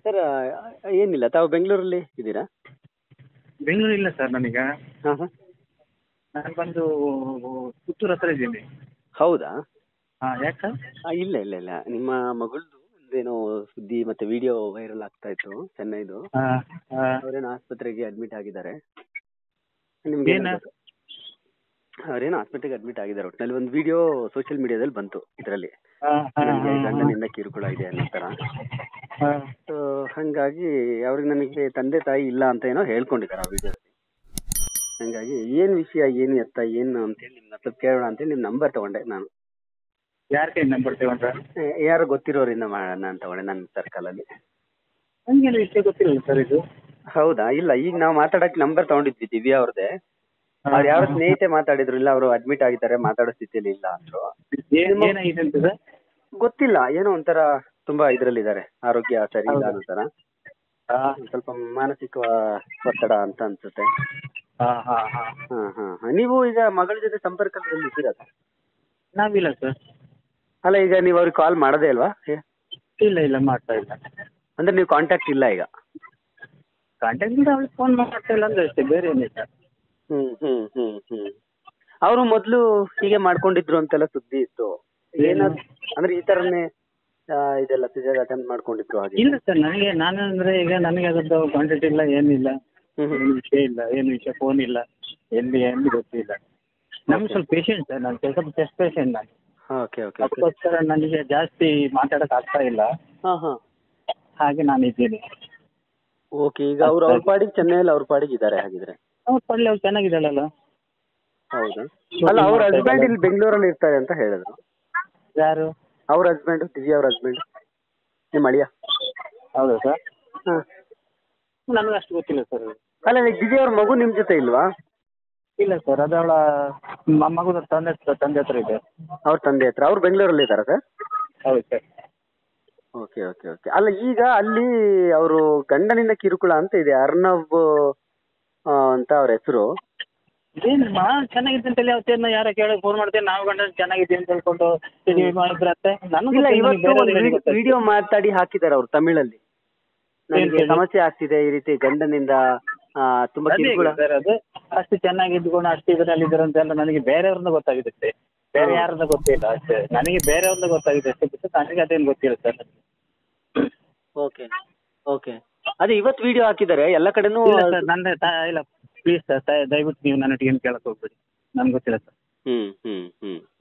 Sir ಏನಿಲ್ಲ ತಾವು ಬೆಂಗಳೂರಲ್ಲಿ ಇದ್ದೀರಾ ಬೆಂಗಳೂರು ಇಲ್ಲ ಸರ್ ನನಗ ಹಾಂ ಹಾಂ ನಾನು ಬಂದು ಪುತ್ತೂರು ಹತ್ರ ಇದ್ದೀನಿ ಹೌದಾ ಹಾಂ ಯಾಕೆ ಸರ್ ಆ, ಇಲ್ಲ ಇಲ್ಲ ಇಲ್ಲ ನಿಮ್ಮ ಮಗಳದು ಒಂದೇನೋ ಸುದ್ದಿ ಮತ್ತೆ ವಿಡಿಯೋ ವೈರಲ್ ಆಗ್ತಾ ಇತ್ತು ಚೆನ್ನೈದು ಹಾಂ ಹಾಂ ಅವರೇನೋ ಆಸ್ಪತ್ರೆಗೆ ಅಡ್ಮಿಟ್ ಆಗಿದ್ದಾರೆ ನಿಮ್ಗೆ ಏನ? ಅವರೇನೋ ಆಸ್ಪತ್ರೆಗೆ ಅಡ್ಮಿಟ್ ಆಗಿದ್ದಾರೆ ಒಟ್ಟಿನಲ್ಲಿ ಒಂದು ವಿಡಿಯೋ ಸೋಷಿಯಲ್ ಮೀಡಿಯಾದಲ್ಲಿ ಬಂತು ಇದರಲ್ಲಿ ಹಾಂ ನನಗೆ ಹಾಂ ಗಂಡನಿಂದ ಕಿರುಕುಳ ಇದೆ ಅನ್ನೋ ಥರ ಹಾಂ ಸೊ ಹಂಗಾಗಿ ಅವ್ರಿಗೆ ನನಗೆ ತಂದೆ ತಾಯಿ ಇಲ್ಲ ಅಂತ ಏನೋ ಹೇಳ್ಕೊಂಡಿದ್ದಾರೆ ಆ ವಿಡಿಯೋದಲ್ಲಿ ಹಂಗಾಗಿ ಏನ್ ವಿಷಯ ಏನು ಎತ್ತ ಏನು ಅಂತೇಳಿ ನಿಮ್ಮ ಹತ್ರ ಕೇಳೋಣ ಅಂತೇಳಿ ನಿಮ್ಮ ನಂಬರ್ ತಗೊಂಡೆ ನಾನು ಯಾರ ಕೈ ನಂಬರ್ ತಗೊಂಡ್ರ ಏ, ಯಾರೋ ಗೊತ್ತಿರೋರಿಂದ ಮಾಡೋಣ ಅಂತ ತಗೊಂಡೆ ನನ್ನ ಸರ್ಕಲಲ್ಲಿ ನನಗೇನು ವಿಷಯ ಗೊತ್ತಿಲ್ಲ ಸರ್ ಇದು ಹೌದಾ ಇಲ್ಲ ಈಗ ನಾವು ಮಾತಾಡಕ್ ನಂಬರ್ ತಗೊಂಡಿದ್ವಿ ದಿವ್ಯಾ ಅವ್ರದ್ದೇ ಅವ್ರು ಯಾರೋ ಸ್ನೇಹಿತೆ ಮಾತಾಡಿದ್ರು ಇಲ್ಲ ಅವರು ಅಡ್ಮಿಟ್ ಆಗಿದ್ದಾರೆ ಮಾತಾಡೋ ಸ್ಥಿತಿಯಲ್ಲಿ ಇಲ್ಲ ಅಂದ್ರು ಏನ್ ಏನಾಗಿದೆ ಅಂತ ಸರ್ ಗೊತ್ತಿಲ್ಲ ಏನೋ ಒಂಥರ ತುಂಬಾ ಇದ್ರಲ್ಲಿದ್ದಾರೆ ಆರೋಗ್ಯ ಸರಿ ಇಲ್ಲ ಹೌದಾ? ಅನ್ನೋ ತರ ಹಾಂ ಒಂದ್ ಸ್ವಲ್ಪ ಮಾನಸಿಕ ಒತ್ತಡ ಅಂತ ಅನ್ಸುತ್ತೆ ಹಾಂ ಹಾಂ ಹಾಂ ಹಾ ಹಾ ಹಾ. ನೀವು ಈಗ ಮಗಳ ಜೊತೆ ಸಂಪರ್ಕದಲ್ಲಿ ಇದ್ದೀರಾ sir? ನಾವಿಲ್ಲ ಸರ್ ಅಲ್ಲ ಈಗ ನೀವು ಅವ್ರಿಗೆ ಕಾಲ್ ಮಾಡೋದೇ ಅಲ್ವಾ ಏ, ಇಲ್ಲ ಇಲ್ಲ ಮಾಡ್ತಾ ಇಲ್ಲ ಅಂದ್ರೆ ನೀವು ಕಾಂಟ್ಯಾಕ್ಟ್ ಇಲ್ಲ ಈಗ ಕಾಂಟ್ಯಾಕ್ಟ್ ಇಲ್ಲ ಅವಳಿಗೆ ಫೋನ್ ಮಾಡ್ತಾ ಇಲ್ಲ ಅಂದ್ರೆ ಅಷ್ಟೇ ಬೇರೆ ಏನಿಲ್ಲ ಹ್ಮ್ ಹ್ಮ್ ಹ್ಮ್ ಹ್ಮ್ ಅವರು ಮೊದ್ಲು ಹೀಗೆ ಮಾಡ್ಕೊಂಡಿದ್ರು ಅಂತೆಲ್ಲ ಸುದ್ದಿ ಇತ್ತು ಏನಾದ್ರು ಅಂದ್ರೆ ಈ ತರನೇ ಆ, ಇದೆಲ್ಲ ಸುಜಾತ ಅಟೆಂಪ್ಟ್ ಮಾಡ್ಕೊಂಡಿದ್ರು ಹಾಗೆ ಇಲ್ಲ ಸರ್ ನನಗೆ ನಾನು ಅಂದ್ರೆ ಈಗ ನನಗೆ ಅದ್ರದ್ದು ಕಾಂಟ್ಯಾಕ್ಟ್ ಇಲ್ಲ ಏನಿಲ್ಲ ಹ್ಮ್ ಹ್ಮ್. ಏನು ವಿಷಯ ಇಲ್ಲ ಏನು ವಿಷಯ ಫೋನ್ ಇಲ್ಲ ಎಲ್ಲಿ ಎಲ್ಲಿ ಗೊತ್ತಿಲ್ಲ ನಮ್ಗೆ ಸ್ವಲ್ಪ ಪೇಷಂಟ್ ಸರ್ ನಾನು ಸ್ವಲ್ಪ ಚೆಸ್ಟ್ ಪೇಷಂಟ್ ನಾನು ಓಕೆ ಓಕೆ ಓಕೆ ಅದಕ್ಕೋಸ್ಕರ ನನಗೆ ಜಾಸ್ತಿ ಮಾತಾಡಕ್ ಆಗ್ತಾ ಇಲ್ಲ ಹಾ ಹಾ ಹಾಗೆ ನಾನು ಇದ್ದೀನಿ ಓಕೆ ಈಗ ಅವ್ರು ಅವ್ರ ಪಾಡಿಗೆ ಚೆನ್ನೈಯಲ್ಲಿ ಅವ್ರ ಪಾಡಿಗೆ ಇದ್ದಾರೆ ಹಾಗಿದ್ರೆ ಅವ್ರು ಪಳ್ಳಿ ಅವ್ರು ಚೆನ್ನಾಗಿದ್ದಾಳಲ್ಲ ಹೌದಾ ಅಲ್ಲ ಅವ್ರ ಹಸ್ಬೆಂಡ್ ಇಲ್ಲಿ ಬೆಂಗಳೂರಲ್ಲಿ ಇರ್ತಾರೆ ಅಂತ ಹೇಳಿದ್ರು ಯಾರು ಅವ್ರ ಹಸ್ಬೆಂಡ್ ದಿವ್ಯಾ ಅವ್ರ ಹಸ್ಬೆಂಡ್ ನಿಮ್ಮ ಅಳಿಯ ಹೌದಾ ಸರ್ ಹಾ ನನಗೆ ಅಷ್ಟು ಗೊತ್ತಿಲ್ಲ ಸರ್ ಅಲ್ಲ ಈಗ ದಿವ್ಯಾ ಅವ್ರ ಮಗು ನಿಮ್ ಜೊತೆ ಇಲ್ವಾ ಇಲ್ಲ ಸರ್ ಅದು ಅವಳ ಮಗುದ ತಂದೆ ಹತ್ರ- ತಂದೆ ಹತ್ರ ಇದೆ ಅವ್ರ ತಂದೆ ಹತ್ರ ಅವ್ರು ಬೆಂಗಳೂರಲ್ಲಿ ಇದ್ದಾರಾ ಸರ್ ಹೌದು ಸರ್ ಓಕೆ ಓಕೆ ಓಕೆ ಅಲ್ಲ ಈಗ ಅಲ್ಲಿ ಅವರು ಗಂಡನಿಂದ ಕಿರುಕುಳ ಅಂತ ಇದೆ ಅರ್ನವ್ ಆ, ಅಂತ ಅವ್ರ ಹೆಸರು ಏನು ಮಾ ಚೆನ್ನಾಗಿದೆ ಅಂತೇಳಿ ಅವತ್ತೇನು ಯಾರ ಕೇಳಕ್ ಫೋನ್ ಮಾಡ್ತೇವೆ ನಾವು ಗಂಡ ಚೆನ್ನಾಗಿದ್ದೀವಿ ಅಂತ ಹೇಳ್ಕೊಂಡು ಇದು ಮಾಡಿದ್ರತ್ತೆ ನನಗೂ ಇಲ್ಲ ಗೊತ್ತಿಲ್ಲ, ಇವತ್ತು ಬೇರೆ ಒಂದು ಯಾರಿಗೆ ಗೊತ್ತಾಯ್ತು? ವಿಡಿಯೋ ಮಾತಾಡಿ ಹಾಕಿದ್ದಾರೆ ಅವ್ರು ತಮಿಳಲ್ಲಿ ನನಗೆ ಹೇಳಿ? ಸಮಸ್ಯೆ ಆಗ್ತಿದೆ ಈ ರೀತಿ ಗಂಡನಿಂದ ಆ, ತುಂಬಾ ಅದೇ ಕಿರುಕುಳ ಸರ್ ಅದು ಅಷ್ಟು ಚೆನ್ನಾಗಿ ಇದ್ಕೊಂಡು ಅಷ್ಟು ಇದರಲ್ಲಿ ಇದ್ದಾರೆ ಅಂತೆಲ್ಲ ನನಗೆ ಬೇರೆಯವ್ರನ್ನ ಗೊತ್ತಾಗಿದೆ ಅಷ್ಟೇ ಬೇರೆ ಹ್ಮ್. ಯಾರನ್ನ ಗೊತ್ತಿಲ್ಲ ಅಷ್ಟೇ ನನಗೆ ಬೇರೆಯವ್ರನ್ನ ಗೊತ್ತಾಗಿದೆ ಅಷ್ಟೇ ಬಿಟ್ಟು ನನಗೆ ಅದೇನು ಗೊತ್ತಿಲ್ಲ ಸರ್ ಓಕೆ ಓಕೆ ಅದೇ ಇವತ್ತು ವಿಡಿಯೋ ಹಾಕಿದ್ದಾರೆ ಎಲ್ಲ ಕಡೆನೂ ಇಲ್ಲ ಸರ್ ನನ್ನ ಇಲ್ಲ ಪ್ಲೀಸ್ ಸರ್ ದಯವಿಟ್ಟು ನೀವು ನನ್ನ ಏನು ಕೇಳಕ್ ಹೋಗ್ಬೇಡಿ ನನ್ಗೆ ಗೊತ್ತಿಲ್ಲ ಸರ್ ಹ್ಮ್ ಹ್ಮ್ ಹ್ಮ್